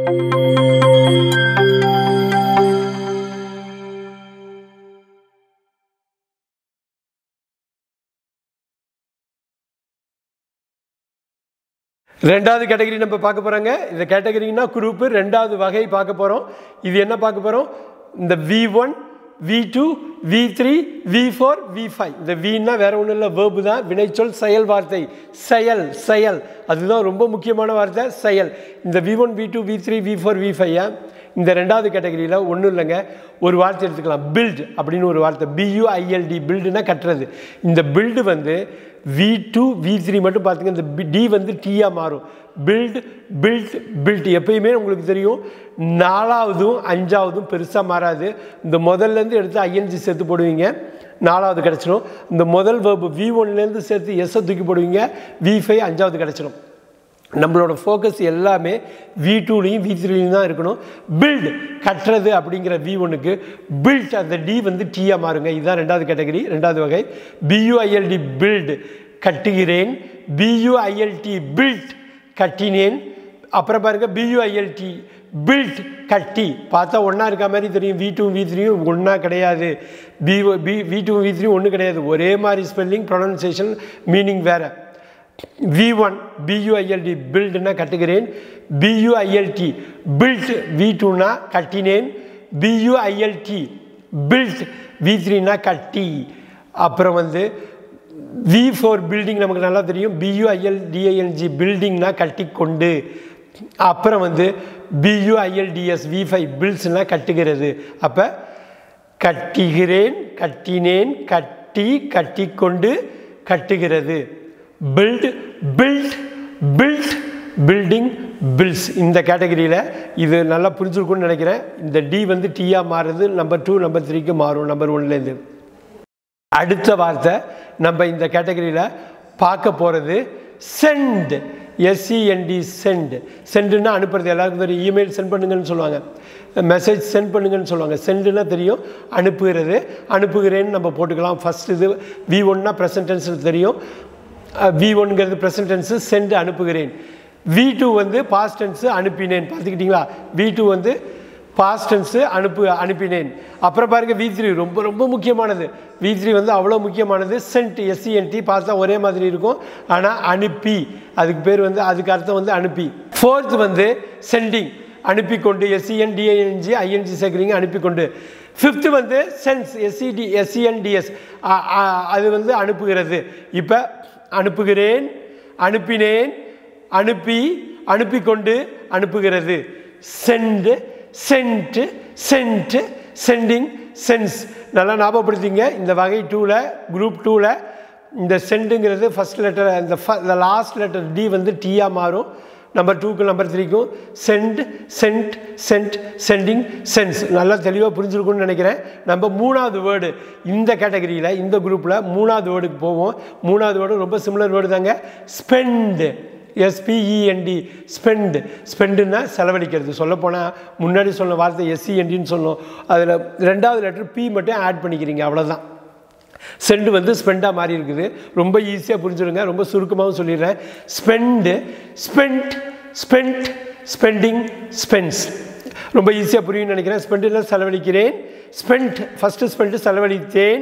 ரெண்டாவது கேட்டகரி நம்ம பார்க்க போகிறோங்க இந்த கேட்டகரினா குரூப்பு ரெண்டாவது வகை பார்க்க போகிறோம் இது என்ன பார்க்க போகிறோம் இந்த V one V two V three V four V five இந்த வின்னா வேற ஒன்றும் இல்லை வேர்பு தான் வினைச்சொல் செயல் வார்த்தை செயல் செயல் அதுதான் ரொம்ப முக்கியமான வார்த்தை செயல் இந்த V one V two V three V four V five இந்த ரெண்டாவது கேட்டகரியில் ஒன்றும் இல்லைங்க ஒரு வார்த்தை எடுத்துக்கலாம் பில்ட் அப்படின்னு ஒரு வார்த்தை பியூஐஎல்டி பில்டுனா கட்டுறது இந்த பில்டு வந்து வி டூ வி த்ரீ மட்டும் பார்த்துங்க இந்த டி வந்து டீயாக மாறும் பில்ட் பில்ட் பில்ட் எப்பயுமே உங்களுக்கு தெரியும் நாலாவதும் அஞ்சாவதும் பெருசாக மாறாது இந்த முதல்லேருந்து எடுத்து ஐஎன்ஜி சேர்த்து போடுவீங்க நாலாவது கிடச்சிரும் இந்த முதல் வேர்பு வி ஒன்லேருந்து சேர்த்து எஸ்ஸை தூக்கி போடுவீங்க வி ஃபைவ் அஞ்சாவது கிடச்சிரும் நம்மளோட ஃபோக்கஸ் எல்லாமே வி டூலையும் வி த்ரீலையும் தான் இருக்கணும் பில்ட் கட்டுறது அப்படிங்கிற வி ஒன்றுக்கு பில்ட் அந்த டி வந்து டீயாக மாறுங்க இதுதான் ரெண்டாவது கேட்டகரி ரெண்டாவது வகை பியூஐஎல்டி பில்ட் கட்டுகிறேன் பியூஐஎல்டி பில்ட் கட்டினேன் அப்புறம் பாருங்க பியூஐஎல்டி பில்ட் கட்டி பார்த்தா ஒன்றா இருக்க மாதிரி தெரியும் வி டூ வி த்ரீயும் ஒன்றா கிடையாது B B V two V three ஒன்றும் கிடையாது ஒரே மாதிரி ஸ்பெல்லிங் ப்ரொனன்சியேஷன் மீனிங் வேறு வி ஒன் பியூஐஎல்டி பில்டுனா கட்டுகிறேன் பியூஐஎல்டி பில்ட் வி டூனா கட்டினேன் பியூஐஎல்டி பில்ட் வி த்ரீனா கட்டி அப்புறம் வந்து வி ஃபோர் பில்டிங் நமக்கு நல்லா தெரியும் பியூஐஎல் டிஐஎல்ஜி பில்டிங்னா கட்டி கொண்டு அப்புறம் வந்து பியூஐஎல்டிஎஸ் வி ஃபைவ் பில்ஸ்னால் கட்டுகிறது அப்போ கட்டுகிறேன் கட்டினேன் கட்டி கட்டிக்கொண்டு கட்டுகிறது build built built building builds இந்த கேட்டகரியில் இது நல்லா புரிஞ்சிருக்கும்னு நினைக்கிறேன் இந்த டி வந்து டீயாக மாறுது நம்பர் டூ நம்பர் த்ரீக்கு மாறும் நம்பர் ஒன்லேருந்து அடுத்த வார்த்தை நம்ம இந்த கேட்டகரியில் பார்க்க போகிறது சென்ட் எஸ்சிஎன்டி சென்ட் சென்டுன்னா அனுப்புறது எல்லாருக்கும் தெரியும் இமெயில் சென்ட் பண்ணுங்கன்னு சொல்லுவாங்க மெசேஜ் சென்ட் பண்ணுங்கன்னு சொல்லுவாங்க சென்டுனா தெரியும் அனுப்புகிறது அனுப்புகிறேன்னு நம்ம போட்டுக்கலாம் ஃபஸ்ட் இது வி ஒன்னா ப்ரெசன்டென்ஸ் தெரியும் வி ஒன்ங்கிறது ப்ரெசன்ட் டென்ஸு சென்ட் அனுப்புகிறேன் வி டூ வந்து பாஸ்ட் டென்ஸு அனுப்பினேன் பார்த்துக்கிட்டிங்களா வி டூ வந்து பாஸ்ட் டென்ஸு அனுப்பு அனுப்பினேன் அப்புறம் பாருங்கள் வி த்ரீ ரொம்ப ரொம்ப முக்கியமானது வி த்ரீ வந்து அவ்வளோ முக்கியமானது சென்ட் எஸ்சிஎன்டி பார்த்தா ஒரே மாதிரி இருக்கும் ஆனால் அனுப்பி அதுக்கு பேர் வந்து அதுக்கு அர்த்தம் வந்து அனுப்பி ஃபோர்த் வந்து சென்டிங் அனுப்பி கொண்டு எஸ்சிஎன் டிஐஎன்ஜி ஐஎன்ஜி சேர்க்குறீங்க அனுப்பி கொண்டு ஃபிஃப்த்து வந்து சென்ஸ் எஸ்சிடி எஸ்சிஎன்டிஎஸ் அது வந்து அனுப்புகிறது இப்போ அனுப்புகிறேன் அனுப்பினேன் அனுப்பி அனுப்பி கொண்டு அனுப்புகிறது send sent sent sending sends நல்லா ஞாபகப்படுத்திங்க இந்த வகை டூவில் குரூப் டூவில் இந்த சென்டுங்கிறது ஃபஸ்ட் லெட்டர் இந்த ஃப இந்த லாஸ்ட் லெட்டர் டி வந்து டீயாக மாறும் நம்பர் டூக்கு நம்பர் த்ரீக்கும் send sent sent sending sends நல்லா தெளிவாக புரிஞ்சிருக்கும்னு நினைக்கிறேன் நம்ம மூணாவது வேர்டு இந்த கேட்டகரியில் இந்த குரூப்பில் மூணாவது வேர்டுக்கு போவோம் மூணாவது வேர்டு ரொம்ப சிமிலர் வேர்டு தாங்க ஸ்பெண்டு எஸ்பிஇஎன்டி ஸ்பெண்ட் ஸ்பெண்டுன்னா செலவழிக்கிறது சொல்லப்போனால் முன்னாடி சொன்ன வார்த்தை எஸ்சிஎன்டின்னு சொன்னோம் அதில் ரெண்டாவது லெட்டர் பி மட்டும் ஆட் பண்ணிக்கிறீங்க அவ்வளோதான் சென்ட் வந்து ஸ்பெண்டாக மாறி இருக்குது ரொம்ப ஈஸியாக புரிஞ்சுடுங்க ரொம்ப சுருக்கமாகவும் சொல்லிடுறேன் spend spent spent spending spends ரொம்ப ஈஸியாக புரியும்னு நினைக்கிறேன் ஸ்பெண்டில் செலவழிக்கிறேன் ஸ்பெண்ட் ஃபஸ்ட்டு ஸ்பெண்ட்டு செலவழித்தேன்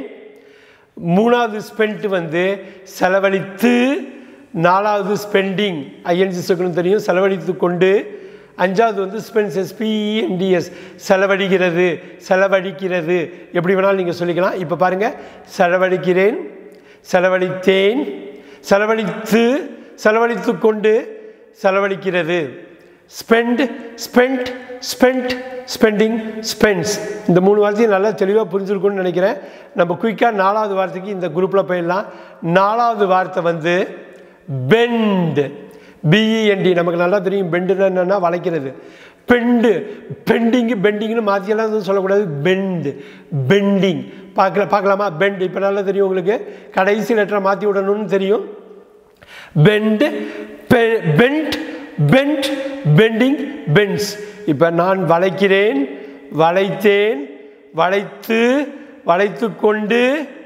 மூணாவது ஸ்பெண்ட் வந்து செலவழித்து நாலாவது ஸ்பெண்டிங் ஐஎன்சி சொக்கணும் தெரியும் செலவழித்து கொண்டு அஞ்சாவது வந்து ஸ்பென்ஸ் எஸ்பிஇஎன்டிஎஸ் செலவழிக்கிறது செலவழிக்கிறது எப்படி வேணாலும் நீங்கள் சொல்லிக்கலாம் இப்போ பாருங்கள் செலவழிக்கிறேன் செலவழித்தேன் செலவழித்து செலவழித்து கொண்டு செலவழிக்கிறது spend spent spent spending spends இந்த மூணு வார்த்தையும் நல்லா தெளிவாக புரிஞ்சிருக்கும்னு நினைக்கிறேன் நம்ம குயிக்காக நாலாவது வார்த்தைக்கு இந்த குரூப்பில் போயிடலாம் நாலாவது வார்த்தை வந்து பெண்ட் பிஇஎன்டி நமக்கு நல்லா தெரியும் பெண்டுன்னா என்னென்னா வளைக்கிறது பெண்டு பெண்டிங்கு பெண்டிங்னு மாற்றியெல்லாம் எதுவும் சொல்லக்கூடாது பெண்டு பெண்டிங் பார்க்கல பார்க்கலாமா பெண்ட் இப்போ நல்லா தெரியும் உங்களுக்கு கடைசி லெட்டரை மாற்றி விடணும்னு தெரியும் bend bent bent bending bends இப்போ நான் வளைக்கிறேன் வளைத்தேன் வளைத்து வளைத்து கொண்டு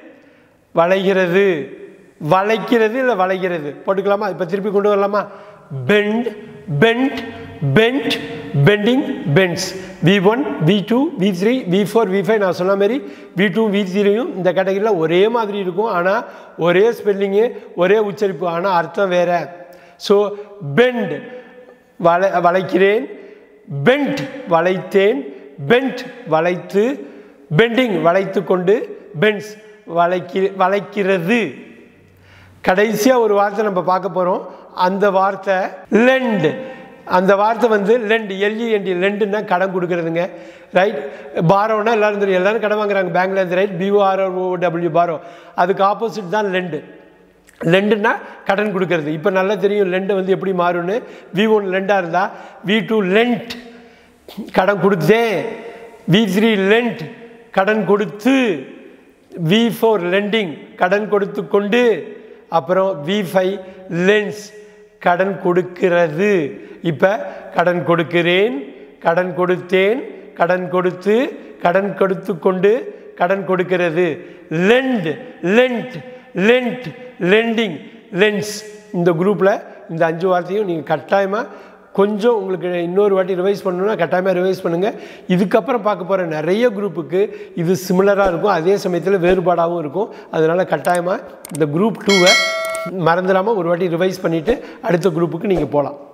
வளைகிறது வளைக்கிறது இல்லை வளைகிறது போட்டுக்கலாமா இப்போ திருப்பி கொண்டு வரலாமா bend bent bent bending bends V one V two V three V four V five நான் சொன்ன மாதிரி வி டூ வி த்ரீயும் இந்த கேட்டகரியில் ஒரே மாதிரி இருக்கும் ஆனால் ஒரே ஸ்பெல்லிங்கு ஒரே உச்சரிப்பு ஆனால் அர்த்தம் வேற ஸோ பெண்ட் வளை வளைக்கிறேன் பெண்ட் வளைத்தேன் பெண்ட் வளைத்து பெண்டிங் வளைத்து கொண்டு பெண்ட்ஸ் வளைக்கி வளைக்கிறது கடைசியாக ஒரு வார்த்தை நம்ம பார்க்க போகிறோம் அந்த வார்த்தை லெண்ட் அந்த வார்த்தை வந்து லெண்ட் எல்இஎன்டி லெண்டுன்னா கடன் கொடுக்குறதுங்க ரைட் பாரோனா எல்லாரும் தெரியும் எல்லாரும் கடன் வாங்குறாங்க பேங்க்ல இருந்து ரைட் பிஓஆர்ஓ டபிள்யூ பாரோ அதுக்கு ஆப்போசிட் தான் லெண்டு லெண்டுனா கடன் கொடுக்கறது இப்போ நல்லா தெரியும் லெண்டு வந்து எப்படி மாறும்னு வி ஒன் லெண்டாக இருந்தால் வி டூ லெண்ட் கடன் கொடுத்தேன் வி த்ரீ லெண்ட் கடன் கொடுத்து வி ஃபோர் லெண்டிங் கடன் கொடுத்து கொண்டு அப்புறம் வி ஃபைவ் லென்ஸ் கடன் கொடுக்கிறது இப்போ கடன் கொடுக்கிறேன் கடன் கொடுத்தேன் கடன் கொடுத்து கடன் கொடுத்து கொண்டு கடன் கொடுக்கிறது lend lent lent lending lends இந்த குரூப்பில் இந்த அஞ்சு வார்த்தையும் நீங்கள் கட்டாயமாக கொஞ்சம் உங்களுக்கு இன்னொரு வாட்டி ரிவைஸ் பண்ணணும்னா கட்டாயமாக ரிவைஸ் பண்ணுங்கள் இதுக்கப்புறம் பார்க்க போகிற நிறைய குரூப்புக்கு இது சிமிலராக இருக்கும் அதே சமயத்தில் வேறுபாடாகவும் இருக்கும் அதனால் கட்டாயமாக இந்த குரூப் டூவை மறந்துடாமல் ஒரு வாட்டி ரிவைஸ் பண்ணிவிட்டு அடுத்த குரூப்புக்கு நீங்கள் போகலாம்